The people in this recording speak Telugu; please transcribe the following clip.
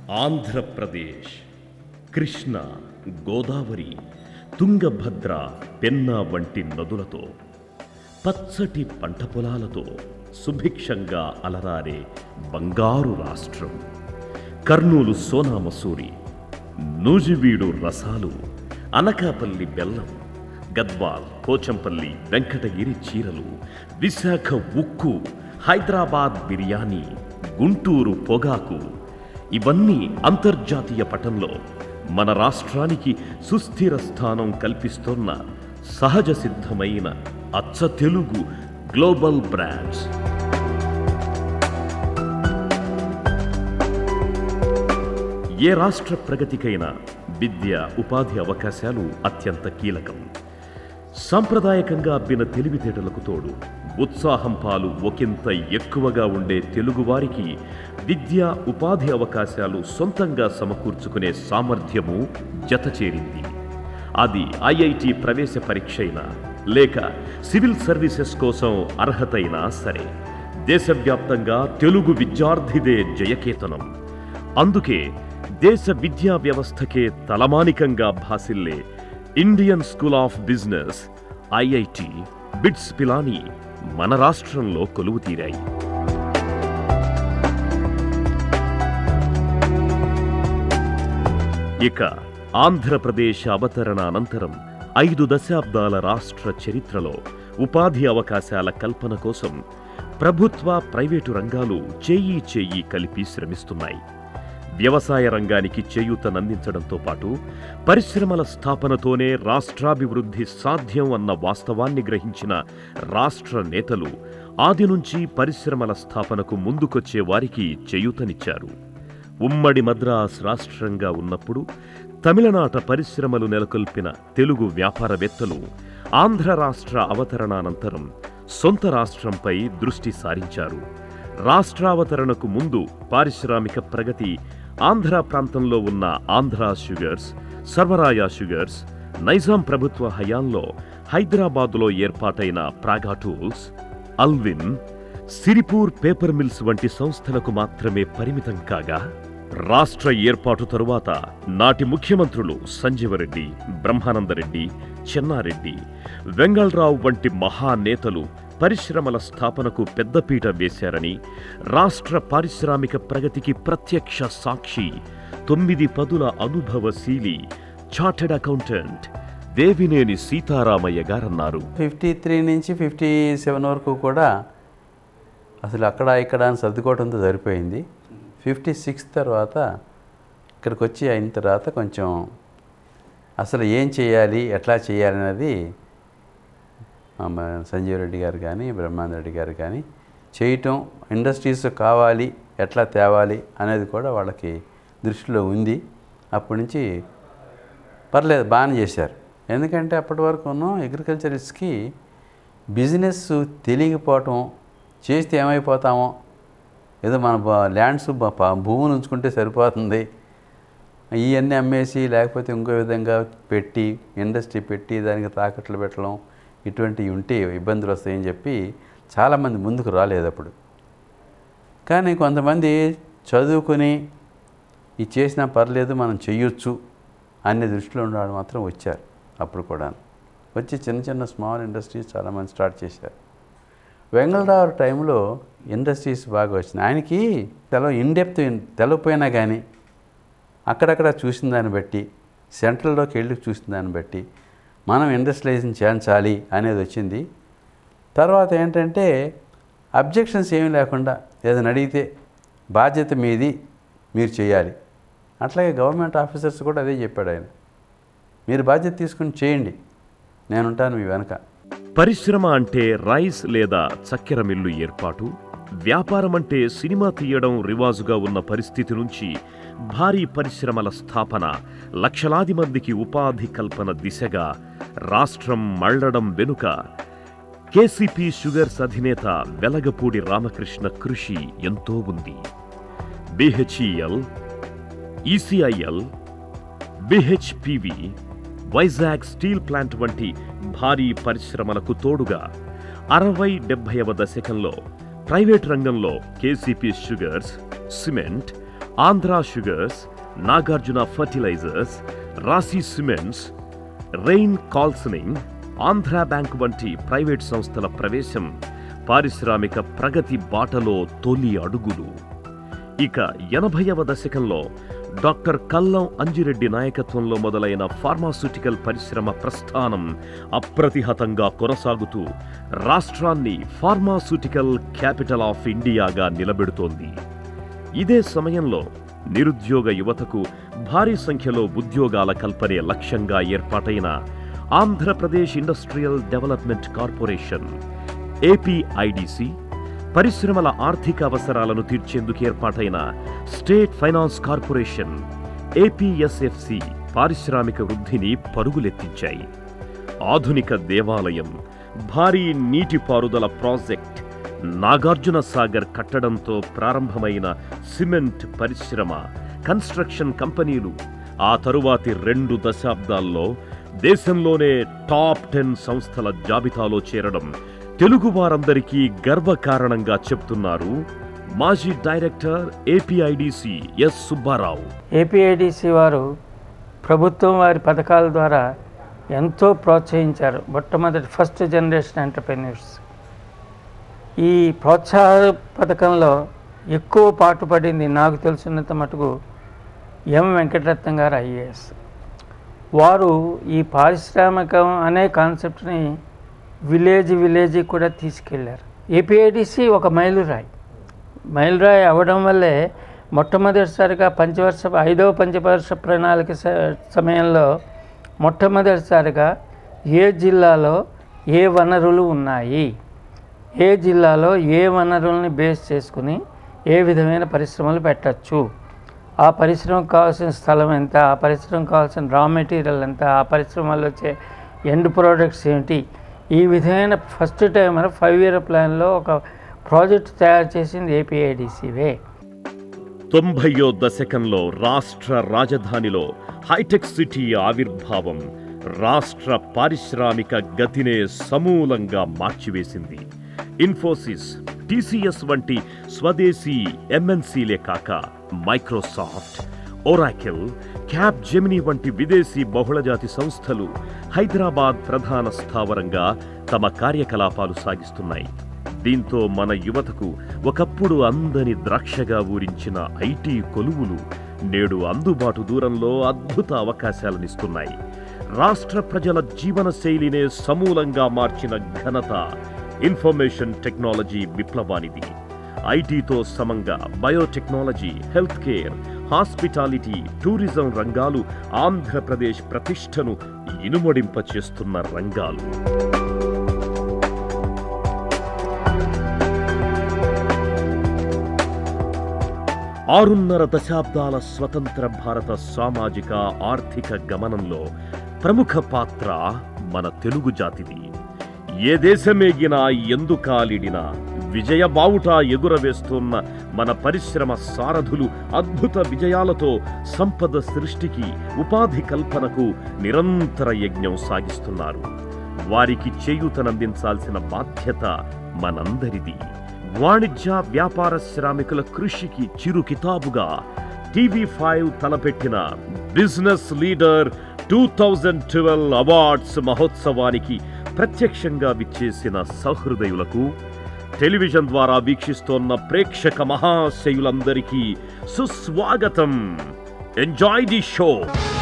ఆంధ్రప్రదేశ్ కృష్ణ గోదావరి తుంగభద్ర పెన్నా వంటి నదులతో పచ్చటి పంట పొలాలతో సుభిక్షంగా అలరారే బంగారు రాష్ట్రం కర్నూలు సోనా మసూరి నూజివీడు రసాలు అనకాపల్లి బెల్లం గద్వాల్ పోచంపల్లి వెంకటగిరి చీరలు విశాఖ ఉక్కు హైదరాబాద్ బిర్యానీ గుంటూరు పొగాకు ఇవన్నీ అంతర్జాతీయ పటంలో మన రాష్ట్రానికి సుస్థిర స్థానం కల్పిస్తోన్న సహజ సిద్ధమైన అచ్చ తెలుగు గ్లోబల్ బ్రాండ్స్ ఏ రాష్ట్ర ప్రగతికైనా విద్య ఉపాధి అవకాశాలు అత్యంత కీలకం సాంప్రదాయకంగా అబ్బిన తెలివితేటలకు తోడు ఉత్సాహం పాలు ఒకంత ఎక్కువగా ఉండే తెలుగువారికి విద్య ఉపాధి అవకాశాలు సొంతంగా సమకూర్చుకునే సామర్థ్యము జతచేరింది అది ఐఐటి ప్రవేశ పరీక్ష అయినా లేక సివిల్ సర్వీసెస్ కోసం అర్హతైనా సరే దేశవ్యాప్తంగా తెలుగు విద్యార్థిదే జయకేతనం అందుకే దేశ విద్యా వ్యవస్థకే తలమానికంగా భాసిల్లే Indian school of business IIT BITS Pilani మన రాష్ట్రంలో కొలువు తీరాయి ఇక ఆంధ్రప్రదేశ్ అవతరణ అనంతరం ఐదు దశాబ్దాల రాష్ట్ర చరిత్రలో ఉపాధి అవకాశాల కల్పన కోసం ప్రభుత్వ ప్రైవేటు రంగాలు చేయి చేయి కలిపి శ్రమిస్తున్నాయి వ్యవసాయ రంగానికి చేయూతనందించడంతో పాటు పరిశ్రమల స్థాపనతోనే రాష్ట్రాభివృద్ధి సాధ్యం అన్న వాస్తవాన్ని గ్రహించిన రాష్ట్ర నేతలు ఆది నుంచి పరిశ్రమల స్థాపనకు ముందుకొచ్చే వారికి చేయూతనిచ్చారు ఉమ్మడి మద్రాస్ రాష్ట్రంగా ఉన్నప్పుడు తమిళనాట పరిశ్రమలు నెలకొల్పిన తెలుగు వ్యాపారవేత్తలు ఆంధ్ర రాష్ట్ర అవతరణానంతరం సొంత రాష్ట్రంపై దృష్టి సారించారు రాష్ట్రావతరణకు ముందు పారిశ్రామిక ప్రగతి ఆంధ్ర ప్రాంతంలో ఉన్న ఆంధ్ర షుగర్స్ సర్వరాయ షుగర్స్ నైజాం ప్రభుత్వ హయాంలో హైదరాబాదులో ఏర్పాటైన Praga tools Allwyn Sirpur paper mills వంటి సంస్థలకు మాత్రమే పరిమితం కాగా రాష్ట్ర ఏర్పాటు తరువాత నాటి ముఖ్యమంత్రులు సంజీవరెడ్డి బ్రహ్మానందరెడ్డి చెన్నారెడ్డి వెంగళరావు వంటి మహానేతలు పరిశ్రమల స్థాపనకు పెద్దపీట వేశారని రాష్ట్ర పారిశ్రామిక ప్రగతికి ప్రత్యక్ష సాక్షి తొమ్మిది పదుల అనుభవశీలి చార్టెడ్ అకౌంటెంట్ దేవినేని సీతారామయ్య గారన్నారు ఫిఫ్టీ త్రీ నుంచి ఫిఫ్టీ సెవెన్ వరకు కూడా అసలు అక్కడ ఇక్కడ అని సర్దుకోవడంతో సరిపోయింది ఫిఫ్టీ సిక్స్ తర్వాత ఇక్కడికి వచ్చి అయిన తర్వాత కొంచెం అసలు ఏం చేయాలి ఎట్లా చేయాలి అనేది మన సంజీవ్ రెడ్డి గారు కానీ బ్రహ్మానంద రెడ్డి గారు కానీ చేయటం ఇండస్ట్రీస్ కావాలి ఎట్లా తేవాలి అనేది కూడా వాళ్ళకి దృష్టిలో ఉంది అప్పటి నుంచి పర్లేదు బాగానే చేశారు ఎందుకంటే అప్పటి వరకును అగ్రికల్చరిస్ట్కి బిజినెస్ తెలియకపోవటం చేస్తే ఏమైపోతామో ఏదో మన బ- ల్యాండ్స్ బ- ప- భూములు ఉంచుకుంటే సరిపోతుంది ఇవన్నీ అమ్మేసి లేకపోతే ఇంకో విధంగా పెట్టి ఇండస్ట్రీ పెట్టి దానికి తాకట్లు పెట్టడం ఇటువంటివి ఉంటే ఇబ్బందులు వస్తాయని చెప్పి చాలామంది ముందుకు రాలేదు అప్పుడు కానీ కొంతమంది చదువుకుని ఇది చేసినా పర్లేదు మనం చెయ్యొచ్చు అనే దృష్టిలో ఉన్నవాడు మాత్రం వచ్చారు అప్పుడు కూడా వచ్చి చిన్న చిన్న స్మాల్ ఇండస్ట్రీస్ చాలామంది స్టార్ట్ చేశారు వెంగళరావు టైంలో ఇండస్ట్రీస్ బాగా వచ్చినాయి ఆయనకి తెలవ ఇన్డెప్త్ తెలవపోయినా కానీ అక్కడక్కడ చూసిన దాన్ని బట్టి సెంట్రల్లోకి వెళ్ళి చూసిన దాన్ని బట్టి మనం ఇండస్ట్రియలైజేషన్ చేయించాలి అనేది వచ్చింది తర్వాత ఏంటంటే అబ్జెక్షన్స్ ఏమీ లేకుండా ఏదైనా అడిగితే బాధ్యత మీది మీరు చేయాలి అట్లాగే గవర్నమెంట్ ఆఫీసర్స్ కూడా అదే చెప్పాడు ఆయన మీరు బాధ్యత తీసుకుని చేయండి నేనుంటాను మీ వెనక పరిశ్రమ అంటే రైస్ లేదా చక్కెర మిల్లు ఏర్పాటు వ్యాపారం అంటే సినిమా తీయడం రివాజుగా ఉన్న పరిస్థితి నుంచి భారీ పరిశ్రమల స్థాపన లక్షలాది మందికి ఉపాధి కల్పన దిశగా రాష్ట్రం మళ్లడం వెనుక కేసీపీ షుగర్స్ అధినేత వెలగపూడి రామకృష్ణ కృషి ఎంతో ఉంది BHEL ECIL BHPV Vizag steel plant వంటి భారీ పరిశ్రమలకు తోడుగా అరవై డెబ్బైవ దశకంలో ప్రైవేట్ రంగంలో KCP sugars cement Andhra sugars Nagarjuna fertilizers Rasi cements Rain calcining Andhra bank వంటి ప్రైవేట్ సంస్థల ప్రవేశం పారిశ్రామిక ప్రగతి బాటలో తొలి అడుగులు ఇక ఎనభైవ దశకంలో డాక్టర్ కల్లం అంజిరెడ్డి నాయకత్వంలో మొదలైన ఫార్మాస్యూటికల్ పరిశ్రమ ప్రస్థానం అప్రతిహతంగా కొనసాగుతూ రాష్ట్రాన్ని ఫార్మాస్యూటికల్ క్యాపిటల్ ఆఫ్ ఇండియాగా నిలబెడుతోంది ఇదే సమయంలో నిరుద్యోగ యువతకు భారీ సంఖ్యలో ఉద్యోగాల కల్పనే లక్ష్యంగా ఏర్పాటైన Andhra Pradesh industrial development corporation APIDC పరిశ్రమల ఆర్థిక అవసరాలను తీర్చేందుకు ఏర్పాటైన స్టేట్ ఫైనాన్స్ కార్పొరేషన్ ఏపీఎస్ఎఫ్సి పారిశ్రామిక వృద్ధిని పరుగులెత్తించాయి ఆధునిక దేవాలయం భారీ నీటిపారుదల ప్రాజెక్ట్ నాగార్జున సాగర్ కట్టడంతో ప్రారంభమైన సిమెంట్ పరిశ్రమ కన్స్ట్రక్షన్ కంపెనీలు ఆ తరువాతి రెండు దశాబ్దాల్లో దేశంలోనే టాప్ టెన్ సంస్థల జాబితాలో చేరడం తెలుగు వారందరికీ గర్వకారణంగా చెప్తున్నారు మాజీ director APIDC S Subbarao APIDC వారు ప్రభుత్వం వారి పథకాల ద్వారా ఎంతో ప్రోత్సహించారు మొట్టమొదటి ఫస్ట్ జనరేషన్ ఎంటర్ప్రెన్యూర్స్ ఈ ప్రోత్సాహ పథకంలో ఎక్కువ పాటుపడింది నాకు తెలిసినంత మటుకు ఎం వెంకటరత్నం గారు ఐఏఎస్ వారు ఈ పారిశ్రామికం అనే కాన్సెప్ట్ని విలేజ్ విలేజ్ కూడా తీసుకెళ్లారు ఏపీఐడిసి ఒక మైలురాయి మైలురాయి అవ్వడం వల్లే మొట్టమొదటిసారిగా పంచవర్ష ఐదవ పంచవర్ష ప్రణాళిక స- సమయంలో మొట్టమొదటిసారిగా ఏ జిల్లాలో ఏ వనరులు ఉన్నాయి ఏ జిల్లాలో ఏ వనరుల్ని బేస్ చేసుకుని ఏ విధమైన పరిశ్రమలు పెట్టచ్చు ఆ పరిశ్రమకు కావాల్సిన స్థలం ఎంత ఆ పరిశ్రమకు కావాల్సిన రా మెటీరియల్ ఎంత ఆ పరిశ్రమలో వచ్చే ఎండ్ ప్రోడక్ట్స్ ఏంటి ఈ విధమైన ఫస్ట్ టైం ఫైవ్ ఇయర్ ప్లాన్లో ఒక ప్రాజెక్ట్ తయారు చేసింది ఏపీఐడిసివే తొంభయో దశకంలో రాష్ట్ర రాజధానిలో హైటెక్ సిటీ ఆవిర్భావం రాష్ట్ర పారిశ్రామిక గతినే సమూలంగా మార్చివేసింది ఇన్ఫోసిస్ టీసీఎస్ వంటి స్వదేశీ ఎంఎన్సీలే కాక మైక్రోసాఫ్ట్ ఒరాకిల్ క్యాప్ జెమిని వంటి విదేశీ బహుళజాతి సంస్థలు హైదరాబాద్ ప్రధాన స్థావరంగా తమ కార్యకలాపాలు సాగిస్తున్నాయి దీంతో మన యువతకు ఒకప్పుడు అందని ద్రాక్షగా ఊరించిన ఐటీ కొలువులు నేడు అందుబాటు దూరంలో అద్భుత అవకాశాలనిస్తున్నాయి రాష్ట్ర ప్రజల జీవన శైలినే సమూలంగా మార్చిన ఘనత ఇన్ఫర్మేషన్ టెక్నాలజీ విప్లవానిది ఐటీతో సమంగా biotechnology health care hospitality tourism రంగాలు ఆంధ్రప్రదేశ్ ప్రతిష్టను ఇనుమడింపచేస్తున్న రంగాలు ఆరున్నర దశాబ్దాల స్వతంత్ర భారత సామాజిక ఆర్థిక గమనంలో ప్రముఖ పాత్ర మన తెలుగు జాతిది ఏ దేశమేగినా ఎందుకాలిడినా విజయ బావుట ఎగురవేస్తున్న మన పరిశ్రమ సారథులు అద్భుత విజయాలతో సంపద సృష్టికి ఉపాధి కల్పనకు నిరంతర యజ్ఞం సాగిస్తున్నారు వారికి చేయూతనందించాల్సిన బాధ్యత మనందరిది వాణిజ్య వ్యాపార శ్రామికుల కృషికి చిరు కితాబుగా టీవీ ఫైవ్ తలపెట్టిన business leader two thousand twelve awards మహోత్సవానికి ప్రత్యక్షంగా విచ్చేసిన సహృదయులకు టెలివిజన్ ద్వారా వీక్షిస్తోన్న ప్రేక్షక మహాశయులందరికీ సుస్వాగతం ఎంజాయ్ ది షో